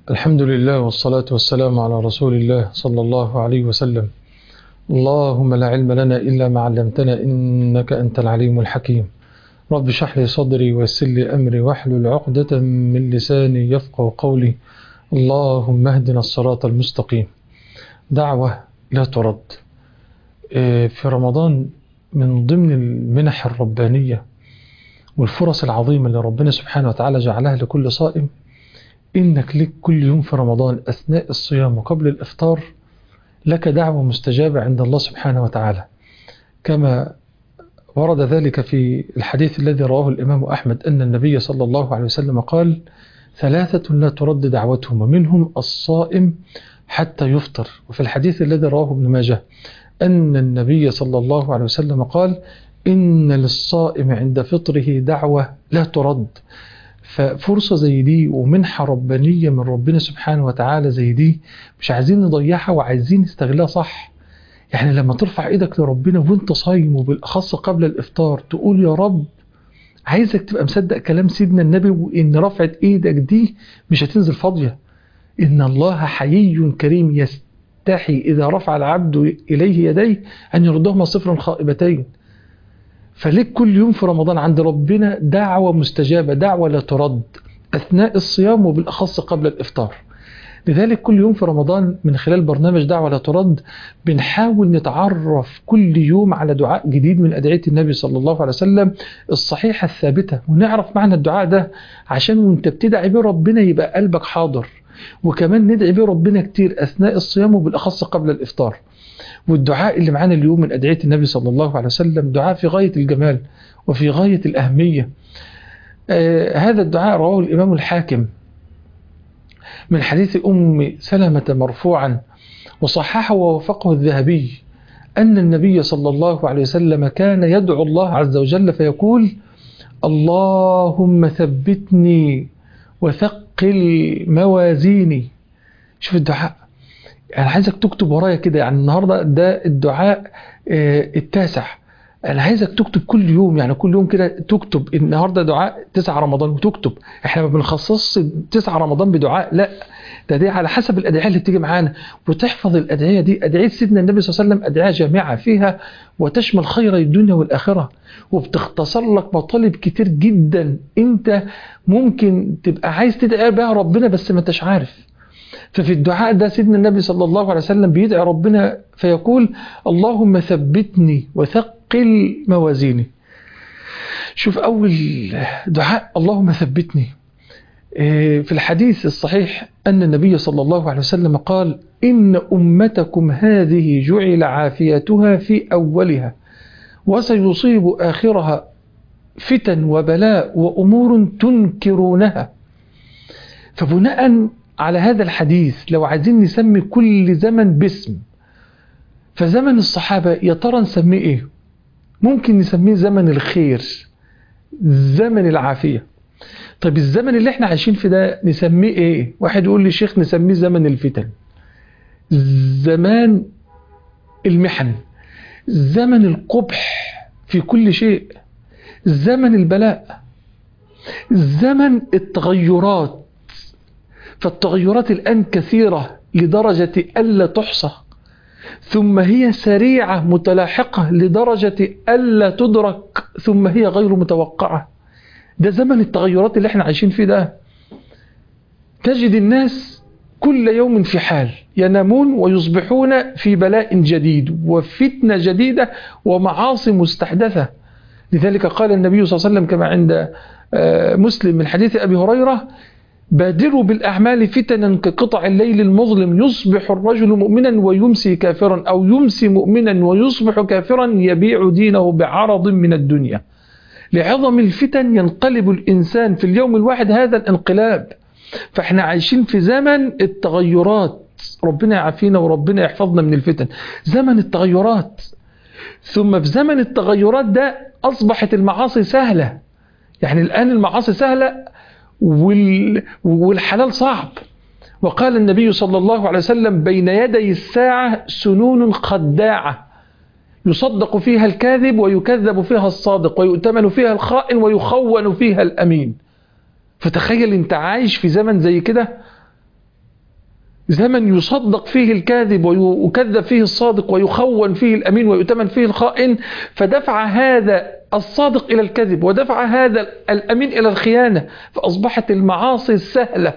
الحمد لله والصلاة والسلام على رسول الله صلى الله عليه وسلم اللهم لا علم لنا إلا ما علمتنا إنك أنت العليم الحكيم رب اشرح لي صدري ويسر لي أمري واحلل عقدة من لساني يفقه قولي اللهم اهدنا الصراط المستقيم دعوة لا ترد في رمضان من ضمن المنح الربانية والفرص العظيمة اللي ربنا سبحانه وتعالى جعلها لكل صائم إنك لك كل يوم في رمضان أثناء الصيام وقبل الإفطار لك دعوة مستجابة عند الله سبحانه وتعالى كما ورد ذلك في الحديث الذي رواه الإمام أحمد أن النبي صلى الله عليه وسلم قال ثلاثة لا ترد دعوتهم ومنهم الصائم حتى يفطر وفي الحديث الذي رواه ابن ماجه أن النبي صلى الله عليه وسلم قال إن للصائم عند فطره دعوة لا ترد ففرصة زي دي ومنحة ربانية من ربنا سبحانه وتعالى زي دي مش عايزين نضيعها وعايزين نستغلها صح يعني لما ترفع ايدك لربنا وانت صايم وبالأخص قبل الإفطار تقول يا رب عايزك تبقى مصدق كلام سيدنا النبي وإن رفعت ايدك دي مش هتنزل فاضية إن الله حيي كريم يستحي إذا رفع العبد إليه يديه أن يردهما صفرا خائبتين فليك كل يوم في رمضان عند ربنا دعوة مستجابة دعوة لا ترد أثناء الصيام وبالأخص قبل الإفطار لذلك كل يوم في رمضان من خلال برنامج دعوة لا ترد بنحاول نتعرف كل يوم على دعاء جديد من أدعية النبي صلى الله عليه وسلم الصحيحة الثابتة ونعرف معنى الدعاء ده عشان وانت بتدعي بيه ربنا يبقى قلبك حاضر وكمان ندعي بيه ربنا كتير أثناء الصيام وبالأخص قبل الإفطار والدعاء اللي معانا اليوم من أدعية النبي صلى الله عليه وسلم دعاء في غاية الجمال وفي غاية الأهمية آه هذا الدعاء رواه الإمام الحاكم من حديث أم سلمة مرفوعا وصححه ووفقه الذهبي أن النبي صلى الله عليه وسلم كان يدعو الله عز وجل فيقول اللهم ثبتني وثقل موازيني شوف الدعاء انا عايزك تكتب ورايا كده يعني النهارده ده الدعاء آه التاسع انا عايزك تكتب كل يوم يعني كل يوم كده تكتب النهارده دعاء 9 رمضان وتكتب احنا ما بنخصصش 9 رمضان بدعاء لا ده دي على حسب الادعيه اللي بتيجي معانا وتحفظ الادعيه دي ادعيه سيدنا النبي صلى الله عليه وسلم ادعيه جامعه فيها وتشمل خير الدنيا والاخره وبتختصر لك مطالب كتير جدا انت ممكن تبقى عايز تدعي بها ربنا بس ما انتش عارف ففي الدعاء ده سيدنا النبي صلى الله عليه وسلم بيدعي ربنا فيقول اللهم ثبتني وثقل موازيني شوف أول دعاء اللهم ثبتني في الحديث الصحيح أن النبي صلى الله عليه وسلم قال إن أمتكم هذه جعل عافيتها في أولها وسيصيب آخرها فتن وبلاء وأمور تنكرونها فبناء على هذا الحديث لو عايزين نسمي كل زمن باسم فزمن الصحابة يا ترى نسميه ايه ممكن نسميه زمن الخير زمن العافية طيب الزمن اللي احنا عايشين في ده نسميه ايه واحد يقول لي شيخ نسميه زمن الفتن زمان المحن زمن القبح في كل شيء زمن البلاء زمن التغيرات فالتغيرات الآن كثيرة لدرجة ألا تحصى ثم هي سريعة متلاحقة لدرجة ألا تدرك ثم هي غير متوقعة ده زمن التغيرات اللي احنا عايشين فيه ده تجد الناس كل يوم في حال ينامون ويصبحون في بلاء جديد وفتنة جديدة ومعاصي مستحدثة لذلك قال النبي صلى الله عليه وسلم كما عند مسلم من حديث أبي هريرة بادروا بالأعمال فتنا كقطع الليل المظلم يصبح الرجل مؤمنا ويمسي كافرا أو يمسي مؤمنا ويصبح كافرا يبيع دينه بعرض من الدنيا لعظم الفتن ينقلب الإنسان في اليوم الواحد هذا الانقلاب فاحنا عايشين في زمن التغيرات ربنا يعافينا وربنا يحفظنا من الفتن زمن التغيرات ثم في زمن التغيرات ده أصبحت المعاصي سهلة يعني الآن المعاصي سهلة والحلال صعب وقال النبي صلى الله عليه وسلم بين يدي الساعة سنون خداعة يصدق فيها الكاذب ويكذب فيها الصادق ويؤتمن فيها الخائن ويخون فيها الأمين فتخيل انت عايش في زمن زي كده زمن يصدق فيه الكاذب ويكذب فيه الصادق ويخون فيه الأمين ويؤتمن فيه الخائن فدفع هذا الصادق إلى الكذب ودفع هذا الأمين إلى الخيانة فأصبحت المعاصي السهلة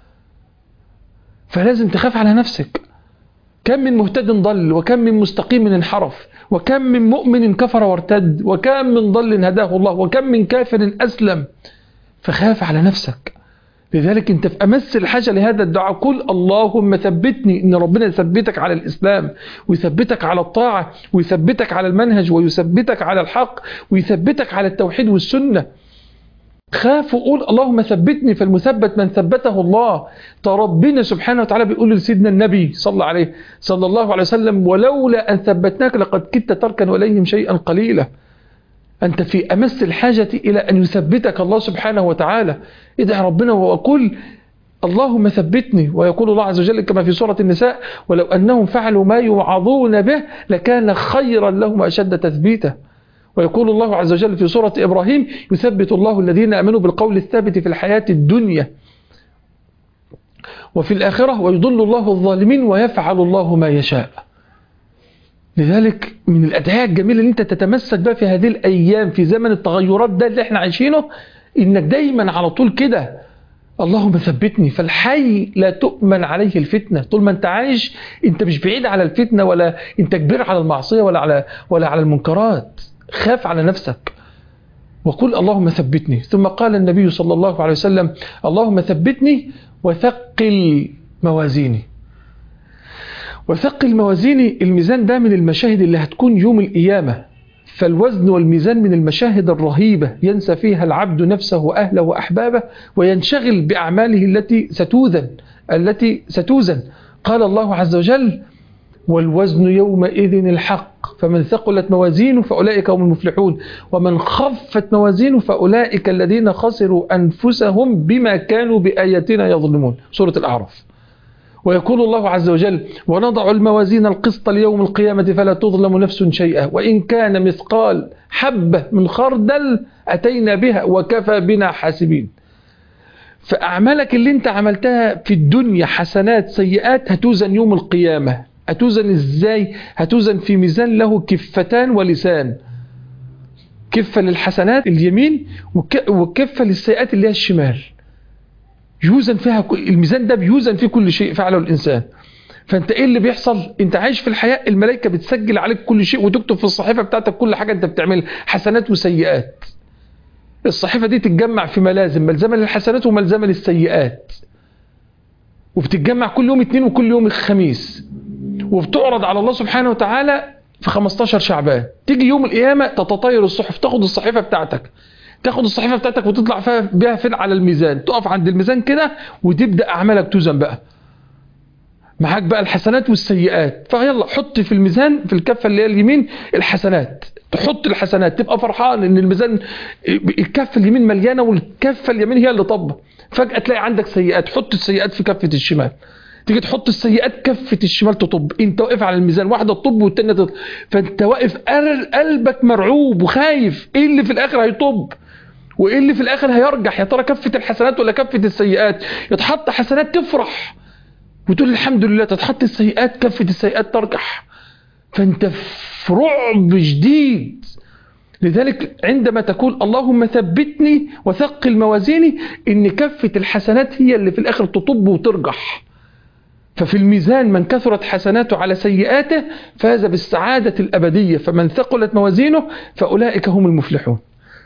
فلازم تخاف على نفسك كم من مهتد ضل وكم من مستقيم انحرف وكم من مؤمن كفر وارتد وكم من ضل هداه الله وكم من كافر أسلم فخاف على نفسك لذلك انت في امس الحاجه لهذا الدعاء قل اللهم ثبتني ان ربنا يثبتك على الاسلام ويثبتك على الطاعه ويثبتك على المنهج ويثبتك على الحق ويثبتك على التوحيد والسنه خاف وقول اللهم ثبتني فالمثبت من ثبته الله ربنا سبحانه وتعالى بيقول لسيدنا النبي صلى الله عليه صلى الله عليه وسلم ولولا ان ثبتناك لقد كدت تركن اليهم شيئا قليلا أنت في أمس الحاجة إلى أن يثبتك الله سبحانه وتعالى ادعى ربنا وقل اللهم ثبتني ويقول الله عز وجل كما في سورة النساء ولو أنهم فعلوا ما يوعظون به لكان خيرا لهم أشد تثبيتا ويقول الله عز وجل في سورة إبراهيم يثبت الله الذين أمنوا بالقول الثابت في الحياة الدنيا وفي الآخرة ويضل الله الظالمين ويفعل الله ما يشاء لذلك من الأدعية الجميلة اللي أنت تتمسك بها في هذه الأيام في زمن التغيرات ده اللي احنا عايشينه إنك دايما على طول كده اللهم ثبتني فالحي لا تؤمن عليه الفتنة طول ما أنت عايش أنت مش بعيد على الفتنة ولا أنت كبير على المعصية ولا على ولا على المنكرات خاف على نفسك وقل اللهم ثبتني ثم قال النبي صلى الله عليه وسلم اللهم ثبتني وثقل موازيني وثقل موازيني الميزان ده من المشاهد اللي هتكون يوم القيامة فالوزن والميزان من المشاهد الرهيبة ينسى فيها العبد نفسه وأهله وأحبابه وينشغل بأعماله التي ستوزن التي ستوزن قال الله عز وجل والوزن يومئذ الحق فمن ثقلت موازينه فأولئك هم المفلحون ومن خفت موازينه فأولئك الذين خسروا أنفسهم بما كانوا بآياتنا يظلمون سورة الأعراف ويقول الله عز وجل ونضع الموازين القسط ليوم القيامة فلا تظلم نفس شيئا وإن كان مثقال حبة من خردل أتينا بها وكفى بنا حاسبين فأعمالك اللي انت عملتها في الدنيا حسنات سيئات هتوزن يوم القيامة هتوزن ازاي هتوزن في ميزان له كفتان ولسان كفة للحسنات اليمين وكفة للسيئات اللي هي الشمال يوزن فيها الميزان ده بيوزن فيه كل شيء فعله الإنسان فانت ايه اللي بيحصل انت عايش في الحياة الملائكة بتسجل عليك كل شيء وتكتب في الصحيفة بتاعتك كل حاجة انت بتعملها حسنات وسيئات الصحيفة دي تتجمع في ملازم ملزمة للحسنات وملزمة للسيئات وبتتجمع كل يوم اثنين وكل يوم خميس وبتعرض على الله سبحانه وتعالى في 15 شعبان تيجي يوم القيامة تتطير الصحف تاخد الصحيفة بتاعتك تاخد الصحيفة بتاعتك وتطلع فيها بيها فين على الميزان تقف عند الميزان كده وتبدأ أعمالك توزن بقى معاك بقى الحسنات والسيئات فيلا حط في الميزان في الكفة اللي هي اليمين الحسنات تحط الحسنات تبقى فرحان ان الميزان الكفة اليمين مليانة والكفة اليمين هي اللي طبة فجأة تلاقي عندك سيئات حط السيئات في كفة الشمال تيجي تحط السيئات كفة الشمال تطب انت واقف على الميزان واحدة تطب والتانية تطب فانت واقف قلبك مرعوب وخايف ايه اللي في الاخر هيطب وايه اللي في الاخر هيرجح يا ترى كفة الحسنات ولا كفة السيئات يتحط حسنات تفرح وتقول الحمد لله تتحط السيئات كفة السيئات ترجح فانت في رعب شديد لذلك عندما تقول اللهم ثبتني وثقل موازيني ان كفة الحسنات هي اللي في الاخر تطب وترجح ففي الميزان من كثرت حسناته على سيئاته فاز بالسعادة الأبدية فمن ثقلت موازينه فأولئك هم المفلحون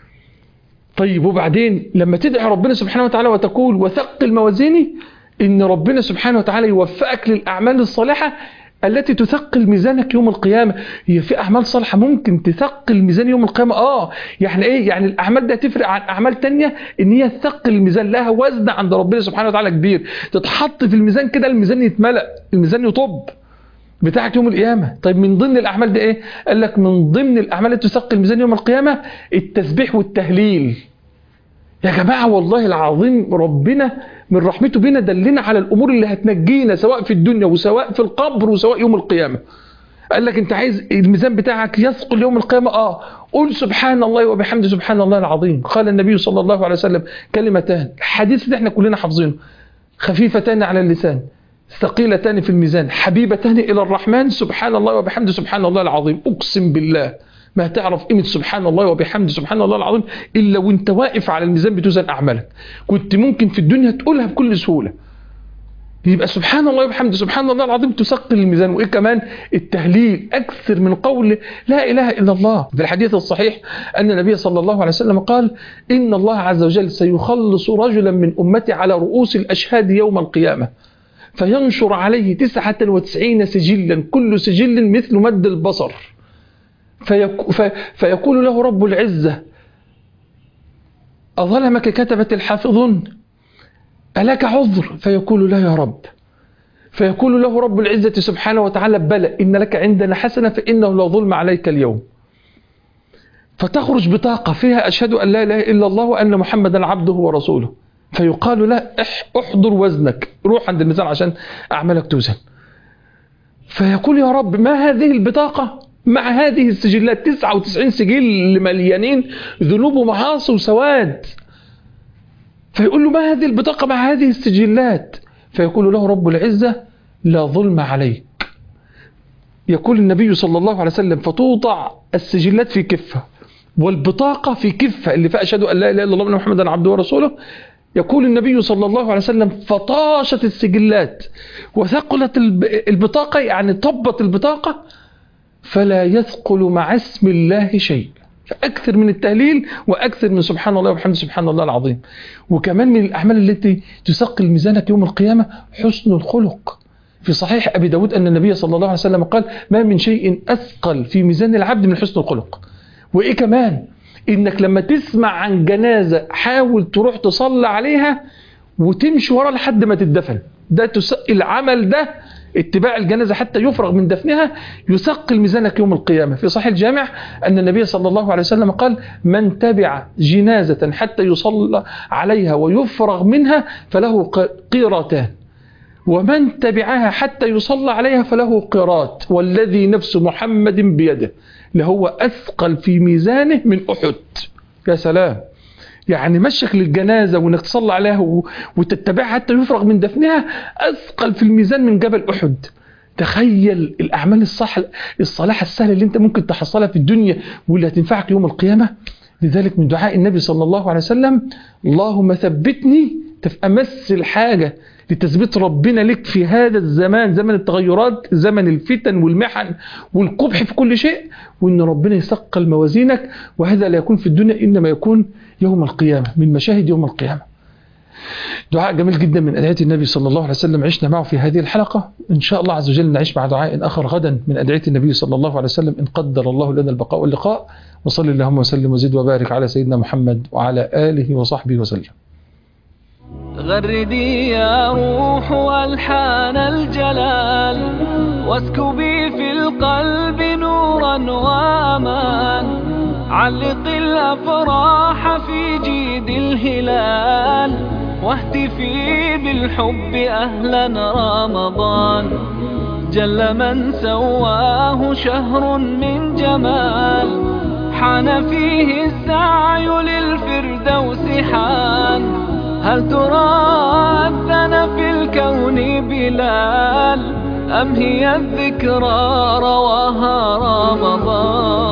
طيب وبعدين لما تدعي ربنا سبحانه وتعالى وتقول وثقل موازيني إن ربنا سبحانه وتعالى يوفقك للأعمال الصالحة التي تثقل ميزانك يوم القيامة هي في أعمال صالحة ممكن تثقل ميزان يوم القيامة آه يعني إيه يعني الأعمال ده تفرق عن أعمال تانية إن هي تثقل الميزان لها وزن عند ربنا سبحانه وتعالى كبير تتحط في الميزان كده الميزان يتملأ الميزان يطب بتاعك يوم القيامة طيب من ضمن الأعمال ده إيه قال لك من ضمن الأعمال التي تثقل ميزان يوم القيامة التسبيح والتهليل يا جماعة والله العظيم ربنا من رحمته بنا دلنا على الأمور اللي هتنجينا سواء في الدنيا وسواء في القبر وسواء يوم القيامة قال لك انت عايز الميزان بتاعك يثقل يوم القيامة اه قول سبحان الله وبحمده سبحان الله العظيم قال النبي صلى الله عليه وسلم كلمتان الحديث اللي احنا كلنا حافظينه خفيفتان على اللسان ثقيلتان في الميزان حبيبتان إلى الرحمن سبحان الله وبحمده سبحان الله العظيم أقسم بالله ما تعرف قيمة سبحان الله وبحمده سبحان الله العظيم إلا وانت واقف على الميزان بتوزن أعمالك كنت ممكن في الدنيا تقولها بكل سهولة يبقى سبحان الله وبحمده سبحان الله العظيم تثقل الميزان وايه كمان التهليل اكثر من قول لا اله الا الله في الحديث الصحيح ان النبي صلى الله عليه وسلم قال ان الله عز وجل سيخلص رجلا من امتي على رؤوس الاشهاد يوم القيامه فينشر عليه تسعة وتسعين سجلا كل سجل مثل مد البصر فيك في فيقول له رب العزة أظلمك كتبت الحافظون ألك عذر فيقول لا يا رب فيقول له رب العزة سبحانه وتعالى بلى إن لك عندنا حسنة فإنه لا ظلم عليك اليوم فتخرج بطاقة فيها أشهد أن لا إله إلا الله وأن محمدا عبده ورسوله فيقال له احضر وزنك روح عند الميزان عشان أعمالك توزن فيقول يا رب ما هذه البطاقة مع هذه السجلات 99 سجل مليانين ذنوب ومعاصي وسواد فيقول له ما هذه البطاقة مع هذه السجلات فيقول له رب العزة لا ظلم عليك يقول النبي صلى الله عليه وسلم فتوضع السجلات في كفة والبطاقة في كفة اللي فيها أشهد أن لا إله إلا الله محمدا عبده ورسوله يقول النبي صلى الله عليه وسلم فطاشت السجلات وثقلت البطاقة يعني طبت البطاقة فلا يثقل مع اسم الله شيء فأكثر من التهليل وأكثر من سبحان الله وبحمده سبحان الله العظيم وكمان من الأعمال التي تثقل ميزانك يوم القيامة حسن الخلق في صحيح أبي داود أن النبي صلى الله عليه وسلم قال ما من شيء أثقل في ميزان العبد من حسن الخلق وإيه كمان إنك لما تسمع عن جنازة حاول تروح تصلي عليها وتمشي ورا لحد ما تدفن ده تس... العمل ده اتباع الجنازة حتى يفرغ من دفنها يثقل ميزانك يوم القيامة في صحيح الجامع أن النبي صلى الله عليه وسلم قال من تبع جنازة حتى يصلى عليها ويفرغ منها فله قيرتان ومن تبعها حتى يصلى عليها فله قيرات والذي نفس محمد بيده لهو أثقل في ميزانه من أحد يا سلام يعني مشك للجنازة وانك تصلي عليها وتتبعها حتى يفرغ من دفنها أثقل في الميزان من جبل أحد تخيل الأعمال الصح الصلاحة السهلة اللي انت ممكن تحصلها في الدنيا واللي هتنفعك يوم القيامة لذلك من دعاء النبي صلى الله عليه وسلم اللهم ثبتني في أمس الحاجة لتثبيت ربنا لك في هذا الزمان زمن التغيرات زمن الفتن والمحن والقبح في كل شيء وان ربنا يثقل موازينك وهذا لا يكون في الدنيا انما يكون يوم القيامة من مشاهد يوم القيامة دعاء جميل جدا من أدعية النبي صلى الله عليه وسلم عشنا معه في هذه الحلقة إن شاء الله عز وجل نعيش مع دعاء آخر غدا من أدعية النبي صلى الله عليه وسلم إن قدر الله لنا البقاء واللقاء وصلي اللهم وسلم وزد وبارك على سيدنا محمد وعلى آله وصحبه وسلم غردي يا روح والحان الجلال واسكبي في القلب نورا وامان علق الافراح في جيد الهلال واهتفي بالحب اهلا رمضان جل من سواه شهر من جمال حان فيه السعي للفردوس حان هل ترى أذن في الكون بلال أم هي الذكرى رواها رمضان